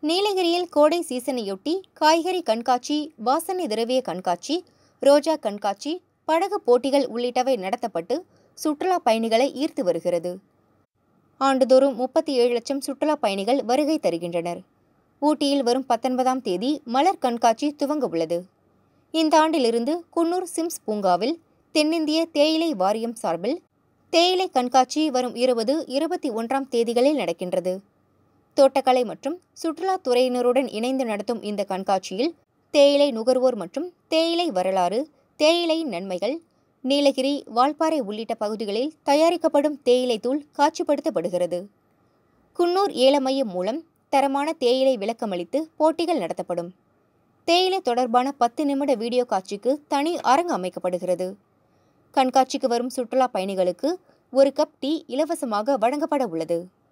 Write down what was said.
நீலகிரியில் கோடை சீசனையொட்டி காய்கறி கண்காட்சி வாசனை திரவிய கண்காட்சி ரோஜா கண்காட்சி படகு போட்டிகள் உள்ளிட்டவை நடத்தப்பட்டு சுற்றுலா பயணிகளை ஈர்த்து வருகிறது ஆண்டுதோறும் முப்பத்தி ஏழு லட்சம் சுற்றுலா பயணிகள் வருகை தருகின்றனர் ஊட்டியில் வரும் பத்தொன்பதாம் தேதி மலர் கண்காட்சி துவங்க உள்ளது இந்த ஆண்டிலிருந்து குன்னூர் சிம்ஸ் பூங்காவில் தென்னிந்திய தேயிலை வாரியம் சார்பில் தேயிலை கண்காட்சி வரும் இருபது இருபத்தி ஒன்றாம் தேதிகளில் நடக்கின்றது தோட்டக்கலை மற்றும் சுற்றுலாத் துறையினருடன் இணைந்து நடத்தும் இந்த கண்காட்சியில் தேயிலை நுகர்வோர் மற்றும் தேயிலை வரலாறு தேயிலையின் நன்மைகள் நீலகிரி வால்பாறை உள்ளிட்ட பகுதிகளில் தயாரிக்கப்படும் தேயிலை தூள் காட்சிப்படுத்தப்படுகிறது குன்னூர் ஏல மையம் மூலம் தரமான தேயிலை விளக்கமளித்து போட்டிகள் நடத்தப்படும் தேயிலை தொடர்பான பத்து நிமிட வீடியோ காட்சிக்கு தனி அரங்கு அமைக்கப்படுகிறது கண்காட்சிக்கு வரும் சுற்றுலா பயணிகளுக்கு ஒரு கப் டீ இலவசமாக வழங்கப்பட உள்ளது